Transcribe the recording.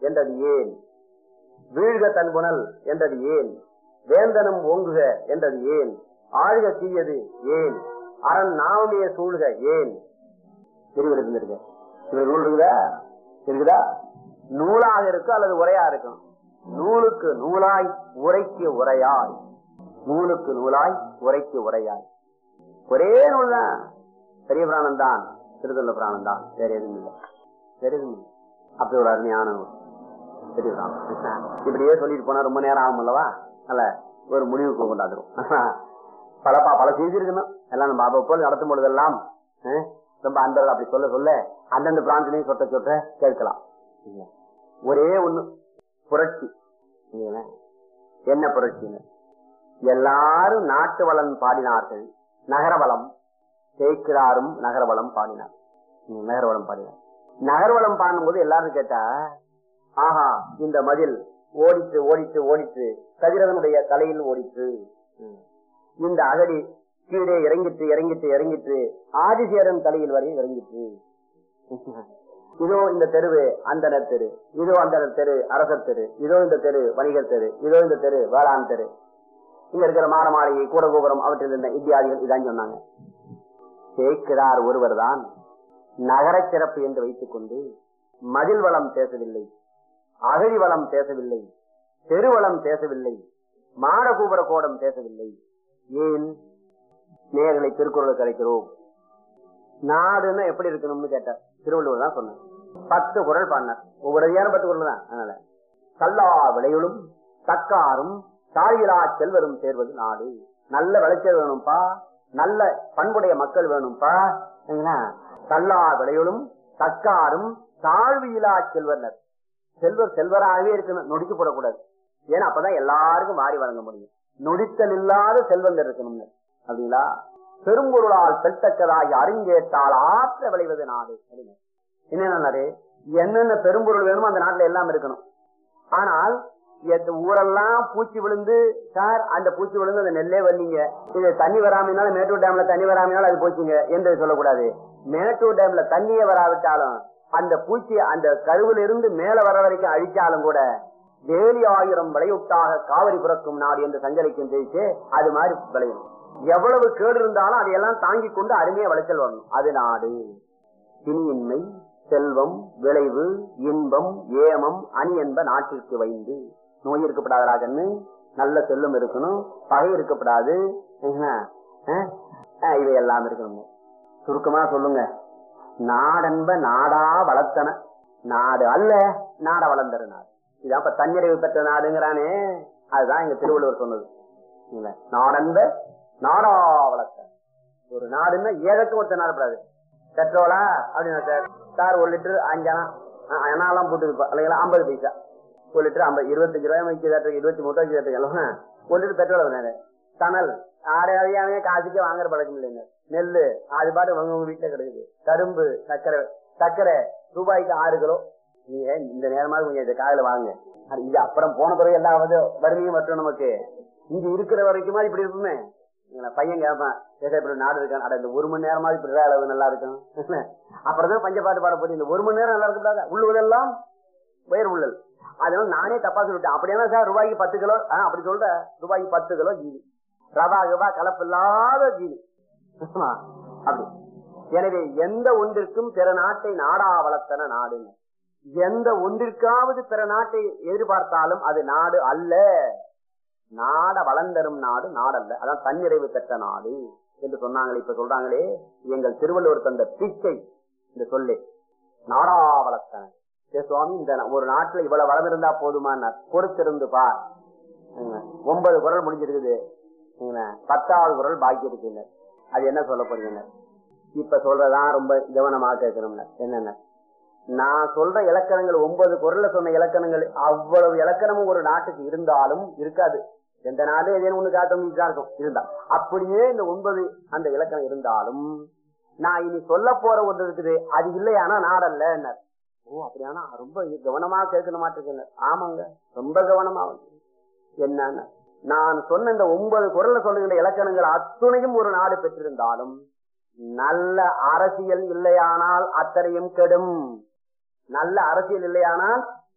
என்றது ஏன் வீழ்க தன்புணல் என்றது ஏன் வேந்தனும் ஓங்குக என்றது ஏன் ஆழ்க தீயது ஏன் அரண் நாமமே சூழ்க ஏன் திருவிழா இருக்கு இவர் நூல் இருக்குதா இருக்குதா நூலாக இருக்கும் அல்லது உரையா இருக்கும் நூலுக்கு நூலாய் உரைக்கு உரையாய் நூலுக்கு நூலாய் உரைக்கு உரையாய் ஒரே நூல் தான் பெரிய பிராணம் தான் திருத்தொல்ல பிராணம் தான் வேற எதுவும் இல்லை வேற எதுவும் இல்லை அப்படி ஒரு அருமையான நூல் பெரிய பிராணம் இப்படியே சொல்லிட்டு போனா ரொம்ப நேரம் ஆகும் அல்லவா அல்ல ஒரு முடிவுக்கு கொண்டாந்துரும் பல பா- பல செய்தி இருக்கணும் எல்லாம் நம்ம அவ்வப்போது நடத்தும் பொழுதெல்லாம் அஹ், ரொம்ப அன்பர்கள் அப்படி சொல்ல சொல்ல அந்தந்த பிராந்திலையும் சொட்ட சொட்ட கேட்கலாம் இல்லையா? ஒரே ஒண்ணு புரட்சி இல்லையா? என்ன புரட்சின்னு எல்லாரும் நாட்டு வளம் பாடினார்கள் நகரவளம் ஜெயிக்கிறாரும் நகரவளம் பாடினார் ம், நகரவளம் பாடினார் நகர்வளம் பாடும்போது எல்லாரும் கேட்டா ஆஹா இந்த மதில் ஓடிட்டு ஓடிட்டு ஓடிட்டு கதிரவனுடைய தலையில் ஓடிட்டு ம். இந்த அகடி கீழே இறங்கிட்டு இறங்கிட்டு இறங்கிட்டு ஆதிசேரன் தலையில் வரை இறங்கிட்டு இதோ இந்த தெருவு அந்தனர் தெரு இதோ அந்தனர் தெரு அரசர் தெரு இதோ இந்த தெரு வணிகர் தெரு இதோ இந்த தெரு வேளாண் தெரு இங்க இருக்கிற மாட மாளிகை கூடகோபுரம் அவற்றில் இருந்த இத்தியாதிகள் இதான் சொன்னாங்க சேக்கிரார் ஒருவர் தான் நகர சிறப்பு என்று வைத்துக் கொண்டு மதில் வளம் பேசவில்லை அகழி வளம் பேசவில்லை தெருவளம் பேசவில்லை மாடகூபர கோடம் பேசவில்லை ஏன் நேர்களை திருக்குறளுக்கு அழைக்கிறோம் நாடுன்னா எப்படி இருக்கணும்னு கேட்டார் திருவள்ளுவர் தான் சொன்னார் பத்து குரல் பாடினார் ஒவ்வொரு அதிகாரம் பத்து குரல் தான் அதனால கல்லா விளையுளும் தக்காரும் தாயிலா செல்வரும் சேர்வது நாடு நல்ல விளைச்சல் வேணும்பா நல்ல பண்புடைய மக்கள் வேணும்பா சரிங்களா? கல்லா விளையுளும் தக்காரும் தாழ்வியிலா செல்வனர் செல்வர் செல்வராகவே இருக்கணும் நொடிக்கு போடக்கூடாது ஏன்னா அப்பதான் எல்லாருக்கும் வாரி வழங்க முடியும் நொடித்தல் இல்லாத செல்வங்கள் இருக்கணும்னு அப்படிங்களா பெரும்பொருளால் செல்தக்கதாகி அறிஞ்சேட்டால் ஆற்ற விளைவது நாடு அப்படின்னு என்னென்னாரு என்னென்ன பெரும்பொருள் வேணுமோ அந்த நாட்டுல எல்லாம் இருக்கணும் ஆனால் எந்த ஊரெல்லாம் பூச்சி விழுந்து சார் அந்த பூச்சி விழுந்து அந்த நெல்லே வரலீங்க இது தண்ணி வராமனால மேட்டூர் டேம்ல தண்ணி வராமனால அது போச்சுங்க என்று சொல்லக்கூடாது மேட்டூர் டேம்ல தண்ணியே வராவிட்டாலும் அந்த பூச்சி அந்த கருவில இருந்து மேல வர வரைக்கும் அழிச்சாலும் கூட வேலி ஆயிரம் விளையுட்டாக காவிரி பிறக்கும் நாடு என்று சஞ்சரிக்கும் பேச்சு அது மாதிரி விளையும் எவ்வளவு கேடு இருந்தாலும் அதையெல்லாம் தாங்கிக் கொண்டு அருமையா விளைச்சல் வரணும் அது நாடு பிணியின்மை செல்வம் விளைவு இன்பம் ஏமம் அணி என்ப நாட்டிற்கு வைந்து நோய் இருக்கப்படாதாகன்னு நல்ல செல்வம் இருக்கணும் பகை இருக்கப்படாது என்ன? அஹ்? அஹ், இவையெல்லாம் இருக்கணும் சுருக்கமா சொல்லுங்க நாடென்ப நாடா வளர்த்தன நாடு அல்ல நாட வளர்ந்தரு நாடு இதான் இப்ப தன்னிறைவு பெற்ற நாடுங்கிறானே அதுதான் எங்க திருவள்ளுவர் சொன்னது இல்ல, நாடென்ப நாடா வளர்த்தன ஒரு நாடுன்னா ஏதற்கும் ஒருத்தர் நாடப்படாது பெட்ரோலா அப்படின்னா சார் சார் ஒரு லிட்டர் அஞ்சனா அனாலாம் போட்டு இல்லைங்களா ஐம்பது பைசா ஒரு லிட்டர் ஐம்பது இருபத்தஞ்சு ரூபாய் வைக்கிறதாட்டு இருபத்தி மூணு ரூபாய் வைக்கிறதாட்டு ஒரு லிட்டர் பெட்ரோல் வேணாரு சணல் ஆறு அறியாமே காசுக்கே வாங்குற பழக்கம் இல்லைங்க நெல்லு அது பாட்டு உங்க உங்க வீட்டுல கிடைக்குது கரும்பு சர்க்கரை சர்க்கரை ரூபாய்க்கு ஆறு கிலோ நீங்க இந்த நேரமாவது கொஞ்சம் இந்த காலையில வாங்க அது இது அப்புறம் போன பிறகு எல்லாம் வந்து வறுமையும் மற்றும் நமக்கு இங்க இருக்கிற வரைக்குமா இப்படி இருக்குமே எங்களை பையன் கேட்பான் ஏதா இப்படி நாடு இருக்கான் அட இந்த ஒரு மணி நேரமாவது இப்படி அளவு நல்லா இருக்கும் அப்புறம் தான் பஞ்சப்பாட்டு பாட போட்டு இந்த ஒரு மணி நேரம் நல்லா இருக்கக்கூடாது உள்ளுவதெல்லாம் உயர் உள்ளல் அதனால நானே தப்பா சொல்லிட்டேன் அப்படியான சார் ரூபாய்க்கு பத்து கிலோ ஆ, அப்படி சொல்ற ரூபாய்க்கு பத்து கிலோ ஜீவி ரவா கிவா கலப்பில்லாத ஜீவி ஆமா, அப்படி எனவே எந்த ஒன்றிற்கும் பிற நாட்டை நாடா வளர்த்தன நாடுன்னு எந்த ஒன்றிற்காவது பிற நாட்டை எதிர்பார்த்தாலும் அது நாடு அல்ல நாட வளர்ந்தரும் நாடு நாடல்ல அதான் தன்னிறைவு பெற்ற நாடு என்று சொன்னாங்களே இப்ப சொல்றாங்களே எங்கள் திருவள்ளுவர் தந்த பிச்சை இந்த சொல்லு நாடா வளர்த்தன ஏ சுவாமி இந்த நா- ஒரு நாட்டுல இவ்வளவு வளம் இருந்தா போதுமானார் பொறுத்திருந்து பார் என்ன, ஒன்பது குரல் முடிஞ்சிருக்குது என்ன, பத்தாவது குரல் பாக்கி இருக்குங்க அது என்ன சொல்ல போறீங்க இப்ப சொல்றதான் ரொம்ப கவனமா கேட்கணும்ல என்னென்ன நான் சொல்ற இலக்கணங்கள் ஒன்பது குரல்ல சொன்ன இலக்கணங்கள் அவ்வளவு இலக்கணமும் ஒரு நாட்டுக்கு இருந்தாலும் இருக்காது எந்த நாடு ஏதேனும் ஒண்ணு காட்டும் இருக்கும் இருந்தா அப்படியே இந்த ஒன்பது அந்த இலக்கணம் இருந்தாலும் நான் இனி சொல்ல போற ஒன்று இருக்குது அது இல்லையானா நாடல்ல ஓ அப்படியானா ரொம்ப கவனமா கேட்கணும் மாட்டிருக்கேன் ஆமாங்க ரொம்ப கவனமா வந்து என்னன்னு நான் சொன்ன இந்த ஒன்பது குரல்ல சொல்லுகின்ற இலக்கணங்கள் அத்துணையும் ஒரு நாடு பெற்றிருந்தாலும் நல்ல அரசியல் இல்லையானால் அத்தனையும் கெடும் நல்ல அரசியல் இல்லையானால்